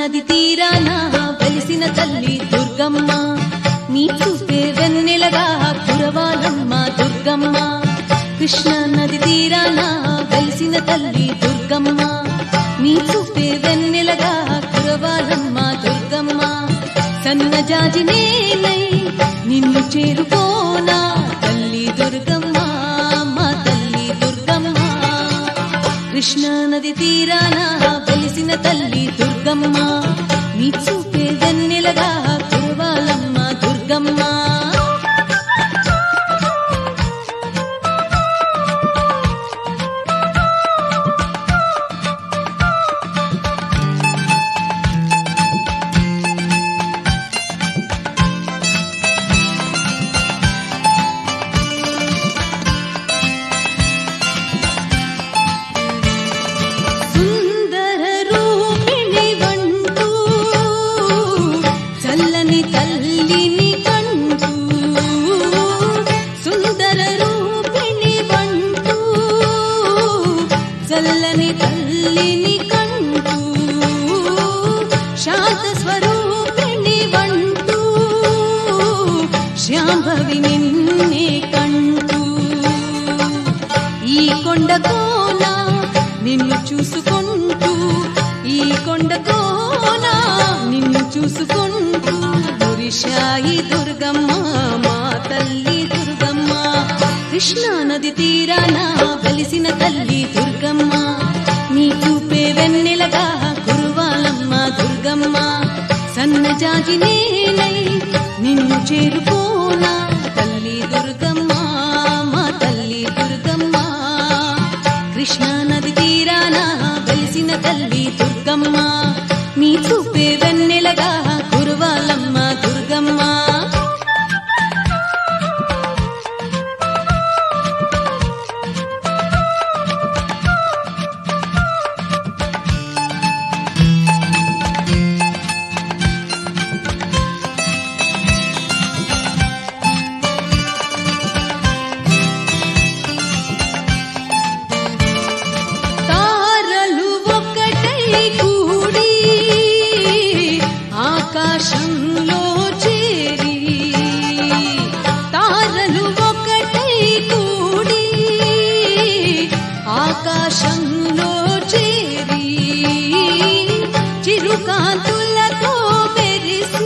నది తీరాన వెలిసిన తల్లి దుర్గమ్మ నీ చూపే వెన్నెలగా కురవాలమ్మ దుర్గమ్మ కృష్ణ నది తీరాన వెలిసిన తల్లి దుర్గమ్మ నీ చూపే వెన్నెలగా కురవాలమ్మ దుర్గమ్మ సన్నజాజి నేనై నిన్ను చేరుకోనా తల్లి దుర్గమ్మ మా తల్లి దుర్గమ్మ కృష్ణ నది తీరాన వెలిసిన తల్లి దుర్గమ్మ నీ చూపే వెన్నెలగా కురవాలమ్మ దుర్గమ్మ సుందర రూపిణి వంటూ చల్లని తల్లిని కంటూ సుందర రూపిణి వంటూ చల్లని తల్లిని కంటూ శాంత స్వరూపిణి వంటూ శాంభవి నిన్నే కంటూ ఈ కొండ కోన నిన్ను చూసుకుంటూ ఈ కొండ కోన నిన్ను చూసుకుంటూ పురిషాయి దుర్గమ్మ మా తల్లి దుర్గమ్మ కృష్ణా నది తీరాన వెలిసిన తల్లి దుర్గమ్మ నీ చూపే వెన్నెలగా కురువాలమ్మ దుర్గమ్మ సన్నజాజి నేనై నిన్ను చేరుకోనా తల్లి దుర్గమ్మ మా తల్లి దుర్గమ్మ కృష్ణా నది తీరాన వెలిసిన తల్లి దుర్గమ్మ నీ చూపే వెన్నెలగా కురువాలమ్మ దుర్గమ్మ తారలు ఒక్కటై కూడి ఆకాశంలో చేరి తారలు ఒక్కటై కూడి ఆకాశంలో చేరి చిరుకాంతులతో మెరిసి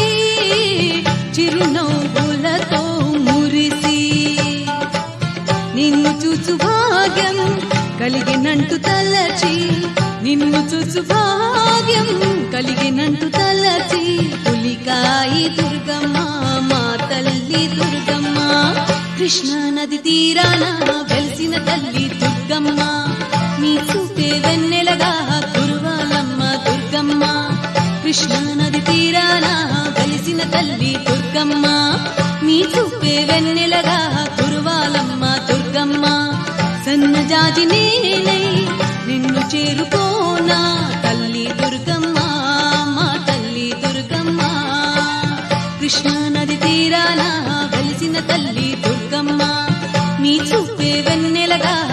చిరునవ్వులతో మురిసి నిన్ను చూచు భాగ్యం కలిగినంటు తలచి నిన్ను చూచు భాగ్యం కలిగినంటు తలచి పులికాయి దుర్గమ్మ మా తల్లి దుర్గమ్మ కృష్ణ నది తీరాన వెలిసిన తల్లి దుర్గమ్మ నీ చూపే వెన్నెలగా కురువాలమ్మ దుర్గమ్మ కృష్ణ నది తీరాన వెలిసిన తల్లి దుర్గమ్మ నీ చూపే వెన్నెలగా కురువాలమ్మ దుర్గమ్మ సన్నజాజి నేనై నిన్ను చేరుకోనా తల్లి దుర్గమ్మ మా తల్లి దుర్గమ్మ కృష్ణా నది తీరాన వెలిసిన తల్లి దుర్గమ్మ నీ చూపే వెన్నెలగా